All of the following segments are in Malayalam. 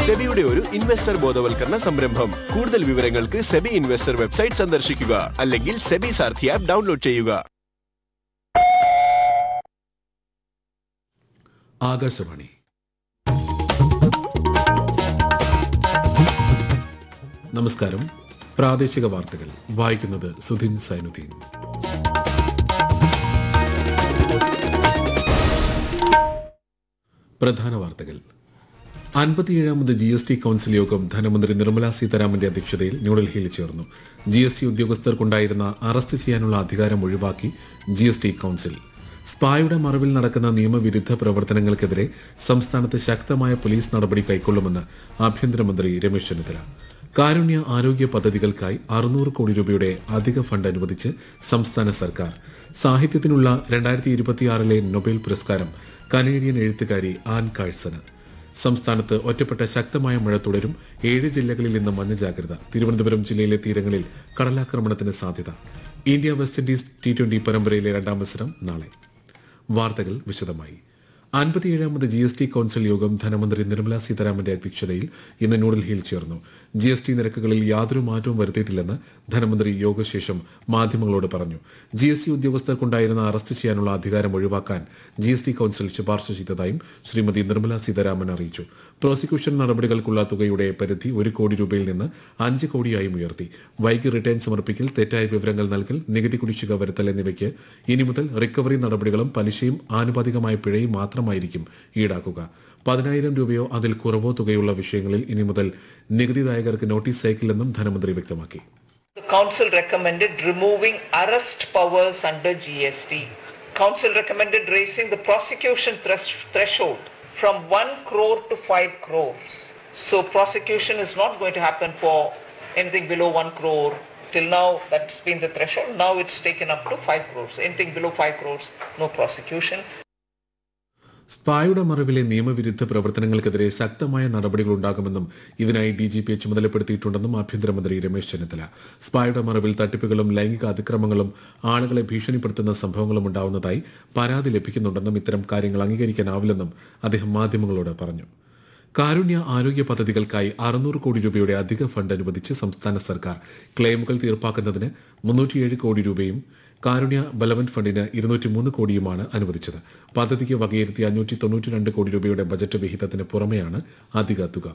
സെബിയുടെ ഒരു ഇൻവെസ്റ്റർ ബോധവൽക്കരണ സംരംഭം കൂടുതൽ വിവരങ്ങൾക്ക് സെബി ഇൻവെസ്റ്റർ വെബ്സൈറ്റ് സന്ദർശിക്കുക അല്ലെങ്കിൽ സെബി സാർഥി ആപ്പ് ഡൗൺലോഡ് ചെയ്യുക ആകാശവാണി നമസ്കാരം പ്രാദേശിക വാർത്തകൾ വായിക്കുന്നത് സുധിൻ സൈനുദ്ദീൻ പ്രധാന വാർത്തകൾ അൻപത്തിയേഴാമത് ജി എസ് ടി കൌൺസിൽ യോഗം ധനമന്ത്രി നിർമ്മല സീതാരാമന്റെ അധ്യക്ഷതയിൽ ന്യൂഡൽഹിയിൽ ചേർന്നു ജി എസ് ടി ഉദ്യോഗസ്ഥർക്കുണ്ടായിരുന്ന അറസ്റ്റ് ചെയ്യാനുള്ള അധികാരം ഒഴിവാക്കി ജി എസ് ടി കൌൺസിൽ സ്പായുടെ മറവിൽ നടക്കുന്ന നിയമവിരുദ്ധ പ്രവർത്തനങ്ങൾക്കെതിരെ സംസ്ഥാനത്ത് ശക്തമായ പോലീസ് നടപടി കൈക്കൊള്ളുമെന്ന് ആഭ്യന്തരമന്ത്രി രമേശ് ചെന്നിത്തല കാരുണ്യ ആരോഗ്യ പദ്ധതികൾക്കായി അറുന്നൂറ് കോടി രൂപയുടെ അധിക ഫണ്ട് അനുവദിച്ച് സംസ്ഥാന സർക്കാർ സാഹിത്യത്തിനുള്ള രണ്ടായിരത്തി ഇരുപത്തിയാറിലെ നൊബേൽ പുരസ്കാരം കനേഡിയൻ എഴുത്തുകാരി ആൻ കാഴ്സന് സംസ്ഥാനത്ത് ഒറ്റപ്പെട്ട ശക്തമായ മഴ തുടരും ഏഴ് ജില്ലകളിൽ ഇന്ന് മഞ്ഞ ജാഗ്രത തിരുവനന്തപുരം ജില്ലയിലെ തീരങ്ങളിൽ കടലാക്രമണത്തിന് സാധ്യത India West Indies T twenty പരമ്പരയിലെ രണ്ടാം മത്സരം നാളെ വാർത്തകൾ വിശദമായി അൻപത്തിയേഴാമത് ജി എസ് ടി കൌൺസിൽ യോഗം ധനമന്ത്രി നിർമ്മല സീതാരാമന്റെ അധ്യക്ഷതയിൽ ഇന്ന് ന്യൂഡൽഹിയിൽ ചേർന്നു ജി എസ് ടി നിരക്കുകളിൽ യാതൊരു മാറ്റവും വരുത്തിയിട്ടില്ലെന്ന് ധനമന്ത്രി യോഗശേഷം മാധ്യമങ്ങളോട് പറഞ്ഞു ജി എസ് ടി ഉദ്യോഗസ്ഥർക്കുണ്ടായിരുന്ന അറസ്റ്റ് ചെയ്യാനുള്ള അധികാരം ഒഴിവാക്കാൻ ജി എസ് ടി കൌൺസിൽ ശുപാർശ ചെയ്തതായും ശ്രീമതി നിർമ്മല സീതാരാമൻ അറിയിച്ചു പ്രോസിക്യൂഷൻ നടപടികൾക്കുള്ള തുകയുടെ പരിധി ഒരു കോടി രൂപയിൽ നിന്ന് അഞ്ച് കോടിയായും ഉയർത്തി വൈകി റിട്ടേൺ സമർപ്പിക്കൽ തെറ്റായ വിവരങ്ങൾ നൽകൽ നികുതി കുടിശ്ശിക വരുത്തൽ എന്നിവയ്ക്ക് ഇനി മുതൽ റിക്കവറി നടപടികളും പലിശയും ആനുപാതികമായ പിഴയും മാത്രമായിരിക്കും ഈടാക്കുക പതിനായിരം രൂപയോ അതിൽ കുറവോ തുകയുള്ള വിഷയങ്ങളിൽ ഇനി മുതൽ നികുതിദായകർക്ക് നോട്ടീസ് അയക്കില്ലെന്നും ധനമന്ത്രി വ്യക്തമാക്കി The council recommended removing arrest powers under GST. Council recommended raising the prosecution thresh- threshold from 1 crore to 5 crores. So prosecution is not going to happen for anything below 1 crore. Till now that's been the threshold. Now it's taken up to 5 crores. Anything below 5 crores, no prosecution. സ്പായുടെ മറവിലെ നിയമവിരുദ്ധ പ്രവർത്തനങ്ങൾക്കെതിരെ ശക്തമായ നടപടികൾ ഉണ്ടാകുമെന്നും ഇതിനായി ഡി ജി പിയെ ചുമതലപ്പെടുത്തിയിട്ടുണ്ടെന്നും ആഭ്യന്തരമന്ത്രി രമേശ് ചെന്നിത്തല സ്പായുടെ മറവിൽ തട്ടിപ്പുകളും ലൈംഗിക അതിക്രമങ്ങളും ആളുകളെ ഭീഷണിപ്പെടുത്തുന്ന സംഭവങ്ങളും ഉണ്ടാവുന്നതായി പരാതി ലഭിക്കുന്നുണ്ടെന്നും ഇത്തരം കാര്യങ്ങൾ അംഗീകരിക്കാനാവില്ലെന്നും അദ്ദേഹം മാധ്യമങ്ങളോട് പറഞ്ഞു കാരുണ്യ ആരോഗ്യ പദ്ധതികൾക്കായി അറുന്നൂറ് കോടി രൂപയുടെ അധിക ഫണ്ട് അനുവദിച്ച് സംസ്ഥാന സർക്കാർ ക്ലെയിമുകൾ തീർപ്പാക്കുന്നതിന് മുന്നൂറ്റിയേഴ് കോടി രൂപയും കാരുണ്യ ബലവൻ ഫണ്ടിന് ഇരുന്നൂറ്റി മൂന്ന് കോടിയുമാണ് അനുവദിച്ചത് പദ്ധതിക്ക് വകയിരുത്തി അഞ്ഞൂറ്റി തൊണ്ണൂറ്റി രണ്ട് കോടി രൂപയുടെ ബജറ്റ് വിഹിതത്തിന് പുറമെയാണ് അധിക തുക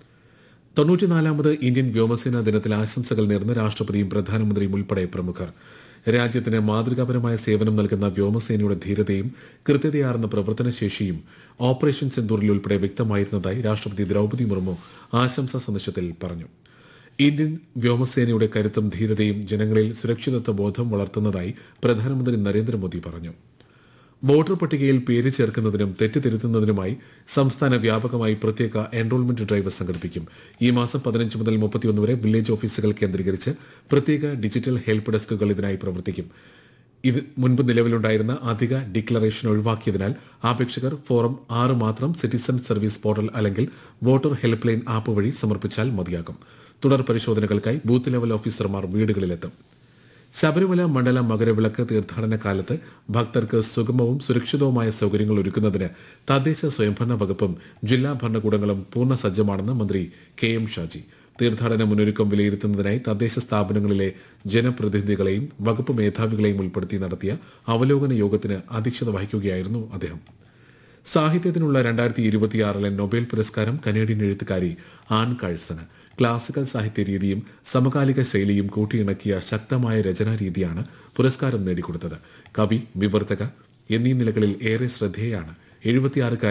തൊണ്ണൂറ്റിനാലാമത് ഇന്ത്യൻ വ്യോമസേനാ ദിനത്തിൽ ആശംസകൾ നേർന്ന് രാഷ്ട്രപതിയും പ്രധാനമന്ത്രിയും ഉൾപ്പെടെ പ്രമുഖർ രാജ്യത്തിന് മാതൃകാപരമായ സേവനം നൽകുന്ന വ്യോമസേനയുടെ ധീരതയും കൃത്യതയാർന്ന പ്രവർത്തനശേഷിയും ഓപ്പറേഷൻ സിന്ദൂറിൽ ഉൾപ്പെടെ വ്യക്തമായിരുന്നതായി രാഷ്ട്രപതി ദ്രൗപദി മുർമു ആശംസാ സന്ദേശത്തിൽ പറഞ്ഞു ഇന്ത്യൻ വ്യോമസേനയുടെ കരുത്തും ധീരതയും ജനങ്ങളിൽ സുരക്ഷിതത്വ ബോധം വളർത്തുന്നതായി പ്രധാനമന്ത്രി നരേന്ദ്രമോദി പറഞ്ഞു വോട്ടർ പട്ടികയിൽ പേര് ചേർക്കുന്നതിനും തെറ്റ് തിരുത്തുന്നതിനുമായി സംസ്ഥാന വ്യാപകമായി പ്രത്യേക എൻറോൾമെന്റ് ഡ്രൈവ് സംഘടിപ്പിക്കും ഈ മാസം പതിനഞ്ച് മുതൽ മുപ്പത്തിയൊന്ന് വരെ വില്ലേജ് ഓഫീസുകൾ കേന്ദ്രീകരിച്ച് പ്രത്യേക ഡിജിറ്റൽ ഹെൽപ്പ് ഡെസ്കുകൾ ഇതിനായി പ്രവർത്തിക്കും ഇത് മുൻപ് നിലവിലുണ്ടായിരുന്ന അധിക ഡിക്ലറേഷൻ ഒഴിവാക്കിയതിനാൽ അപേക്ഷകർ ഫോറം ആറ് മാത്രം സിറ്റിസൺ സർവീസ് പോർട്ടൽ അല്ലെങ്കിൽ വോട്ടർ ഹെൽപ്പ് ലൈൻ ആപ്പ് വഴി സമർപ്പിച്ചാൽ മതിയാകും തുടർ പരിശോധനകൾക്കായി ബൂത്ത് ലെവൽ ഓഫീസർമാർ വീടുകളിലെത്തും ശബരിമല മണ്ഡല മകരവിളക്ക് തീർത്ഥാടന കാലത്ത് ഭക്തർക്ക് സുഗമവും സുരക്ഷിതവുമായ സൗകര്യങ്ങൾ ഒരുക്കുന്നതിന് തദ്ദേശ സ്വയംഭരണ വകുപ്പും ജില്ലാ ഭരണകൂടങ്ങളും പൂർണ്ണ സജ്ജമാണെന്ന് മന്ത്രി കെ എം ഷാജി തീർത്ഥാടന മുന്നൊരുക്കം വിലയിരുത്തുന്നതിനായി തദ്ദേശ സ്ഥാപനങ്ങളിലെ ജനപ്രതിനിധികളെയും വകുപ്പ് മേധാവികളെയും ഉൾപ്പെടുത്തി നടത്തിയ അവലോകന യോഗത്തിന് അധ്യക്ഷത വഹിക്കുകയായിരുന്നു അദ്ദേഹം സാഹിത്യത്തിനുള്ള രണ്ടായിരത്തി ഇരുപത്തിയാറിലെ നൊബേൽ പുരസ്കാരം കനേഡിയൻ എഴുത്തുകാരി ആൻ കാഴ്സന് ക്ലാസിക്കൽ സാഹിത്യ രീതിയും സമകാലിക ശൈലിയും കൂട്ടിയിണക്കിയ ശക്തമായ രചനാരീതിയാണ് പുരസ്കാരം നേടിക്കൊടുത്തത് കവി വിവർത്തക എന്നീ നിലകളിൽ ഏറെ ശ്രദ്ധേയാണ് എഴുപത്തിയാറുകാരി